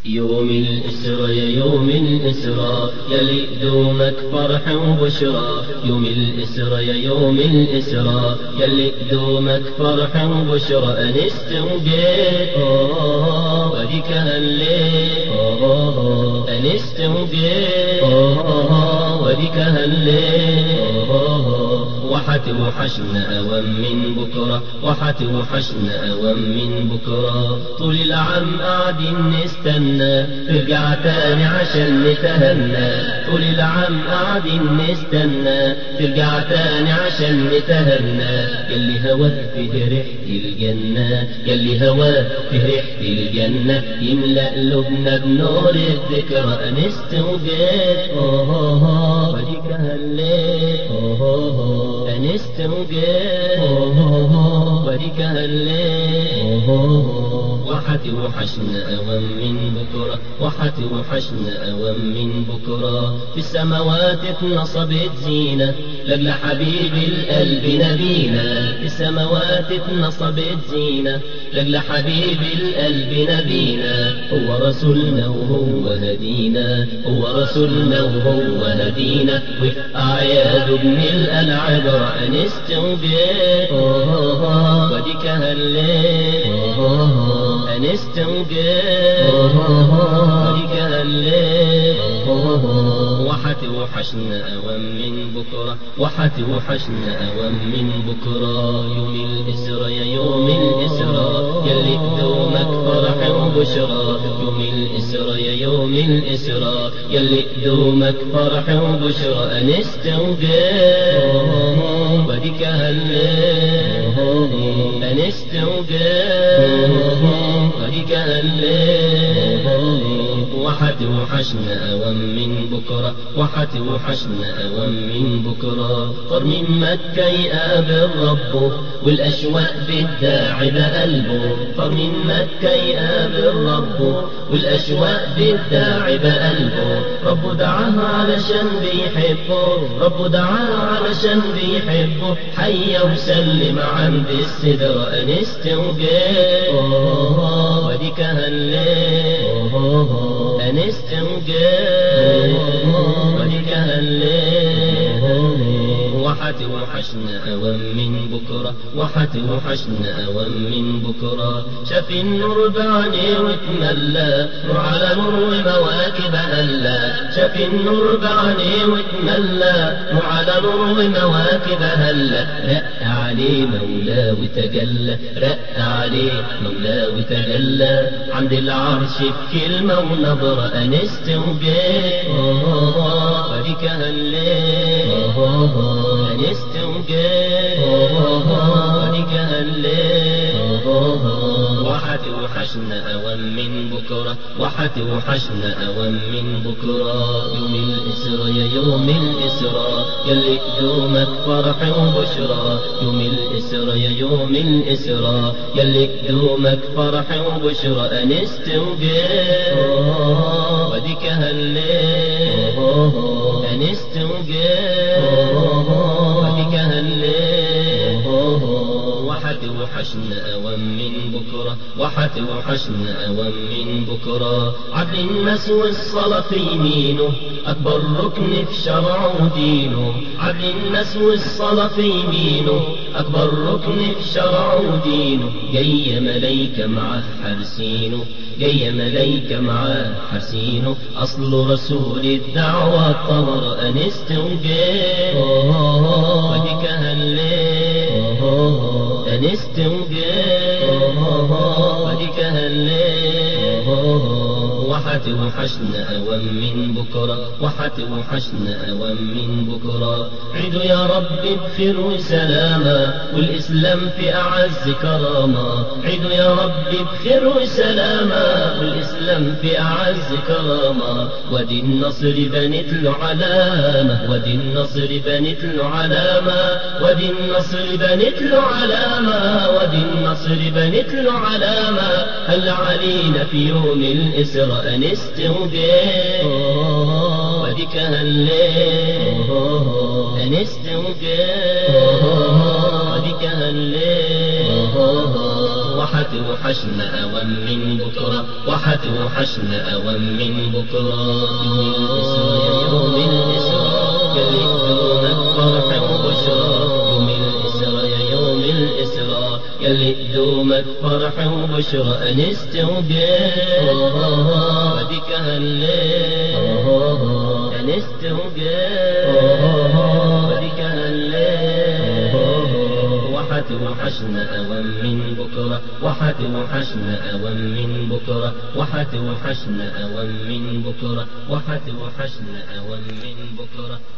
يوم الإسرى يا يوم الإسرى يلي دومك فرح وبشرى يوم الإسرى يا يوم الإسرى يلي دومك فرح وبشرى أنست وجيت وديك هليت أنست وجيت وديك هليت وحشنا أوام من بكرة وحشنا أوام من بكرة طول العام قاعدين نستنى ترجع تاني عشان نتهنى طول العام قاعدين نستنى ترجع تاني عشان نتهنى يلي هواك فيه ريحة الجنة يلي هواك فيه ريحة الجنة يملأ قلوبنا بنور الذكرى أنست وجيت وديك هليت أنست وجيت وديك هليت وحتي وحشنا أوام من بكرة وحتي وحشنا أوام من بكرة في السماوات اتنصبت زينة لأجل حبيب القلب نبينا في السماوات اتنصبت زينة لأجل حبيب القلب نبينا هو رسولنا وهو هدينا هو رسولنا وهو هدينا وفي أعياد بنلقى العبرة أنست وجيت وديك هليت أنست وجيت وديك هليت وحتي وحشنا أوام من بكرة وحتي وحشنا أوام من بكرة يوم الإسرى يا يوم الإسرى يلي دومك فرح وبشرى يوم الإسرى يا يوم الإسرى يلي دومك فرح وبشرى أنست وجيت وديك هليت أنست وجيت وديك هليت وحتي وحشنا أوام من بكرة وحتي وحشنا أوام من بكرة طر من مكة يقابل ربه والأشواق بالداعي بقلبه طر من مكة يقابل ربه والأشواق بالداعي بقلبه ربه دعاه علشان بيحبه ربه دعاه علشان بيحبه حي وسلم عند السدرة أنست وجيت وديك هليت أنست وجيت وديك هليت وحتي وحشنا أوام من بكرة وحتي وحشنا أوام من بكرة شاف النور بعينيه واتملى نور على نور ومواكب هلا شاف النور بعينيه واتملى نور على نور ومواكب هلا رق عليه مولاه وتجلى رق عليه مولاه وتجلى عند العرش بكلمة ونظرة أنست وجيت وديك هليت أنست وجيت وديك هليت وحتي وحشنا أوام من بكرة وحتي وحشنا أوام من بكرة يوم الإسرى يا يوم الإسرى يلي دومك فرح وبشرى يوم الإسرى يا يوم الإسرى يلي دومك فرح وبشرى أنست وجيت وديك هليت أنست وجيت وديك هليت وحتي وحشنا أوام من بكرة وحتي وحشنا أوام من بكرة عدل الناس والصلاة في يمينه أكبر ركن في شرعه دينه عدل الناس والصلاة في يمينه أكبر ركن في شرعه دينه جاية ملايكة مع حارسينه جاية ملايكة مع حسينه أصل رسول الدعوة طهر أنست وجيت وديك هليت أنست وجيت وديك هليت وحتي وحشنا أوام من بكرة وحتي وحشنا أوام من بكرة عيدوا يا رب بخير وسلامة والإسلام في أعز كرامة عيدوا يا رب بخير وسلامة والإسلام في أعز كرامة ودي النصر بنت له علامة ودي النصر بنت له علامة ودي النصر بنت له علامة ودي النصر بنت له علامة هل علينا في يوم الإسراء أنست وجيت وديك هليت أنست وجيت وديك هليت وحتوحشنا أوام من بكرة وحتوحشنا أوام من بكرة يوم الإسراء يلي دومك فرح وبشرى يوم الإسراء يا يوم الإسراء يلي دومك فرح وبشرى أنست وجيت وديك هالليل أنست وجيت وديك هالليل وحتوحشنا أوام من بكرة وحتوحشنا أوام من بكرة وحتوحشنا أوام من بكرة وحتوحشنا أوام من بكرة